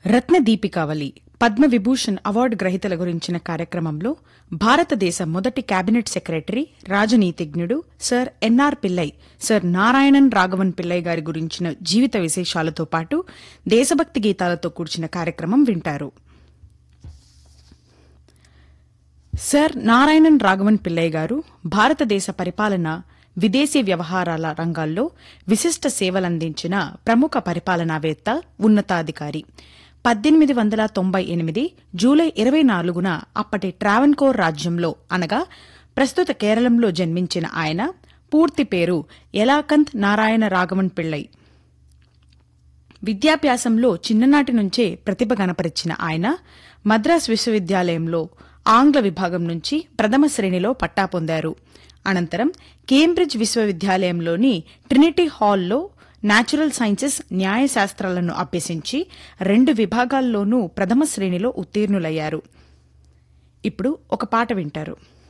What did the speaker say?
రత్న దీపికావళి పద్మ విభూషణ్ అవార్డు గ్రహీతల గురించిన కార్యక్రమంలో భారతదేశ మొదటి కేబినెట్ సెక్రటరీ రాజనీతిజ్ఞుడు Sir NR Pillai Sir Narayanan Raghavan Pillai గారి గురించిన జీవిత విశేషాలతో పాటు దేశభక్తి గీతాలతో కూర్చిన కార్యక్రమం వింటారు సర్ నారాయణన్ రాఘవన్ పిల్లై గారు భారతదేశ పరిపాలన విదేశీ వ్యవహారాల రంగాల్లో విశిష్ట సేవలందించిన ప్రముఖ పరిపాలనావేత్త ఉన్నతాధికారి పద్దెనిమిది వందల తొంభై ఎనిమిది జూలై ఇరవై నాలుగున అప్పటి ట్రావెన్కోర్ రాజ్యంలో అనగా ప్రస్తుత కేరళంలో జన్మించిన ఆయన పూర్తి పేరు ఎలాకంత్ నారాయణ రాఘవన్ పిళ్ళై విద్యాభ్యాసంలో చిన్ననాటి నుంచే ప్రతిభ కనపరిచిన ఆయన మద్రాస్ విశ్వవిద్యాలయంలో ఆంగ్ల విభాగం నుంచి ప్రథమ శ్రేణిలో పట్టా పొందారు అనంతరం కేంబ్రిడ్జ్ విశ్వవిద్యాలయంలోని ట్రినిటీ హాల్లో న్యాచురల్ సైన్సెస్ న్యాయశాస్త్రాలను అభ్యసించి రెండు విభాగాల్లోనూ ప్రథమ శ్రేణిలో ఉత్తీర్ణులయ్యారు ఇప్పుడు ఒక పాట వింటారు